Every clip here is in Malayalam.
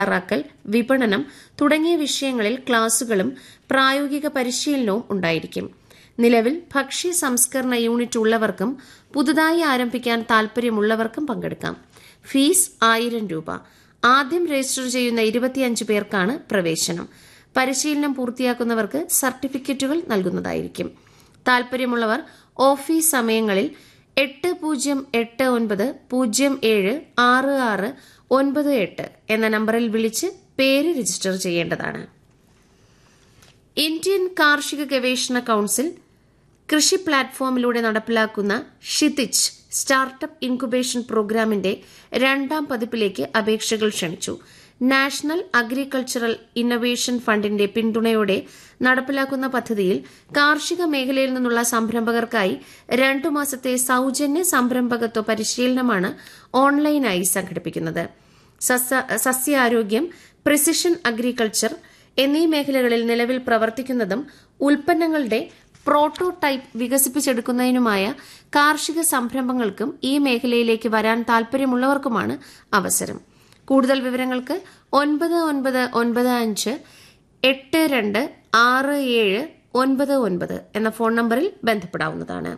തയ്യാറാക്കൽ വിപണനം തുടങ്ങിയ വിഷയങ്ങളിൽ ക്ലാസുകളും പ്രായോഗിക പരിശീലനവും ഉണ്ടായിരിക്കും നിലവിൽ ഭക്ഷ്യ സംസ്കരണ യൂണിറ്റ് ഉള്ളവർക്കും പുതുതായി ആരംഭിക്കാൻ താൽപര്യമുള്ളവർക്കും പങ്കെടുക്കാം ഫീസ് ആയിരം രൂപ ആദ്യം രജിസ്റ്റർ ചെയ്യുന്ന ഇരുപത്തിയഞ്ച് പേർക്കാണ് പ്രവേശനം പരിശീലനം പൂർത്തിയാക്കുന്നവർക്ക് സർട്ടിഫിക്കറ്റുകൾ നൽകുന്നതായിരിക്കും താൽപര്യമുള്ളവർ ഓഫീസ് സമയങ്ങളിൽ എട്ട് പൂജ്യം എട്ട് ഒൻപത് പൂജ്യം ഏഴ് ആറ് ആറ് ഒൻപത് എട്ട് എന്ന നമ്പറിൽ വിളിച്ച് പേര് രജിസ്റ്റർ ചെയ്യേണ്ടതാണ് ഇന്ത്യൻ കാർഷിക ഗവേഷണ കൌൺസിൽ കൃഷി പ്ലാറ്റ്ഫോമിലൂടെ നടപ്പിലാക്കുന്ന ഷിതിജ് സ്റ്റാർട്ടപ്പ് ഇൻക്യുബേഷൻ പ്രോഗ്രാമിന്റെ രണ്ടാം പതിപ്പിലേക്ക് അപേക്ഷകൾ ക്ഷണിച്ചു നാഷണൽ അഗ്രികൾച്ചറൽ ഇന്നൊവേഷൻ ഫണ്ടിന്റെ പിന്തുണയോടെ നടപ്പിലാക്കുന്ന പദ്ധതിയിൽ കാർഷിക മേഖലയിൽ നിന്നുള്ള സംരംഭകർക്കായി രണ്ടു മാസത്തെ സൌജന്യ സംരംഭകത്വ പരിശീലനമാണ് ഓൺലൈനായി സംഘടിപ്പിക്കുന്നത് സസ്യാരോഗ്യം പ്രിസിഷൻ അഗ്രികൾച്ചർ എന്നീ മേഖലകളിൽ നിലവിൽ പ്രവർത്തിക്കുന്നതും ഉൽപ്പന്നങ്ങളുടെ പ്രോട്ടോടൈപ്പ് വികസിപ്പിച്ചെടുക്കുന്നതിനുമായ കാർഷിക സംരംഭങ്ങൾക്കും ഈ മേഖലയിലേക്ക് വരാൻ താൽപര്യമുള്ളവർക്കുമാണ് അവസരം കൂടുതൽ വിവരങ്ങൾക്ക് ഒൻപത് ഒൻപത് ഒൻപത് അഞ്ച് എട്ട് രണ്ട് ആറ് ഏഴ് ഒൻപത് ഒൻപത് എന്ന ഫോൺ നമ്പറിൽ ബന്ധപ്പെടാവുന്നതാണ്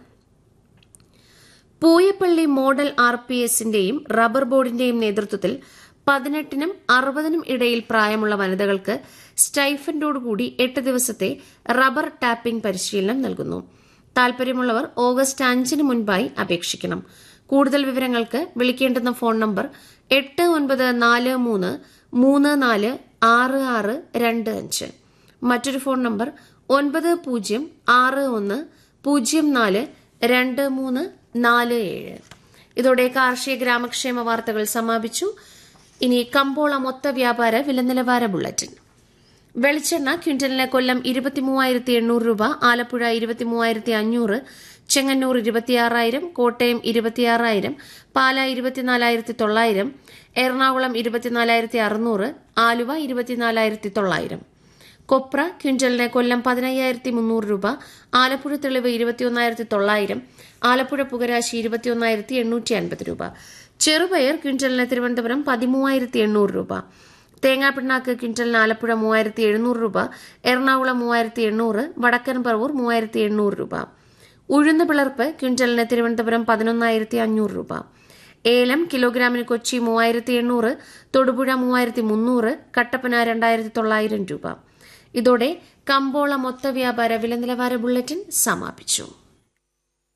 പൂയപ്പള്ളി മോഡൽ ആർ പി എസിന്റെയും റബ്ബർ ബോർഡിന്റെയും നേതൃത്വത്തിൽ പതിനെട്ടിനും അറുപതിനും ഇടയിൽ പ്രായമുള്ള വനിതകൾക്ക് സ്റ്റൈഫൻഡോടുകൂടി എട്ട് ദിവസത്തെ റബ്ബർ ടാപ്പിംഗ് പരിശീലനം നൽകുന്നു താൽപര്യമുള്ളവർ ഓഗസ്റ്റ് അഞ്ചിന് മുൻപായി അപേക്ഷിക്കണം കൂടുതൽ വിവരങ്ങൾക്ക് വിളിക്കേണ്ടുന്ന ഫോൺ നമ്പർ എട്ട് ഒൻപത് നാല് മൂന്ന് മൂന്ന് നാല് ആറ് ആറ് രണ്ട് അഞ്ച് മറ്റൊരു ഫോൺ നമ്പർ ഒൻപത് പൂജ്യം ആറ് ഒന്ന് പൂജ്യം നാല് രണ്ട് മൂന്ന് നാല് ഏഴ് ഇതോടെ കാർഷിക ഗ്രാമക്ഷേമ വാർത്തകൾ സമാപിച്ചു ഇനി കമ്പോള മൊത്ത വ്യാപാര വില നിലവാര ബുള്ളറ്റിൻ വെളിച്ചെണ്ണ ക്വിന്റലിന് കൊല്ലം ഇരുപത്തിമൂവായിരത്തി എണ്ണൂറ് രൂപ ആലപ്പുഴ ഇരുപത്തിമൂവായിരത്തി അഞ്ഞൂറ് ചെങ്ങന്നൂർ ഇരുപത്തിയാറായിരം കോട്ടയം ഇരുപത്തിയാറായിരം പാല ഇരുപത്തിനാലായിരത്തി തൊള്ളായിരം എറണാകുളം ഇരുപത്തിനാലായിരത്തി അറുന്നൂറ് ആലുവ ഇരുപത്തിനാലായിരത്തി തൊള്ളായിരം കൊപ്ര ക്വിന്റലിന് കൊല്ലം പതിനയ്യായിരത്തി മുന്നൂറ് രൂപ ആലപ്പുഴ തെളിവ് ഇരുപത്തിയൊന്നായിരത്തി തൊള്ളായിരം ആലപ്പുഴ പുകരാശി ഇരുപത്തിയൊന്നായിരത്തി എണ്ണൂറ്റി അൻപത് രൂപ ചെറുപയർ ക്വിന്റലിന് തിരുവനന്തപുരം പതിമൂവായിരത്തി എണ്ണൂറ് രൂപ തേങ്ങാപ്പിണ്ണാക്ക് ക്വിന്റലിന് ആലപ്പുഴ മൂവായിരത്തി എഴുന്നൂറ് രൂപ എറണാകുളം മൂവായിരത്തി എണ്ണൂറ് വടക്കൻ പറവൂർ മൂവായിരത്തി എണ്ണൂറ് രൂപ ഉഴുന്ന് പിളർപ്പ് ക്വിന്റലിന് തിരുവനന്തപുരം പതിനൊന്നായിരത്തി അഞ്ഞൂറ് രൂപ ഏലം കിലോഗ്രാമിന് കൊച്ചി മൂവായിരത്തി എണ്ണൂറ് തൊടുപുഴ മൂവായിരത്തി മുന്നൂറ് കട്ടപ്പന രണ്ടായിരത്തി തൊള്ളായിരം രൂപ ഇതോടെ കമ്പോള മൊത്ത വ്യാപാര വില നിലവാര ബുള്ളറ്റിൻ സമാപിച്ചു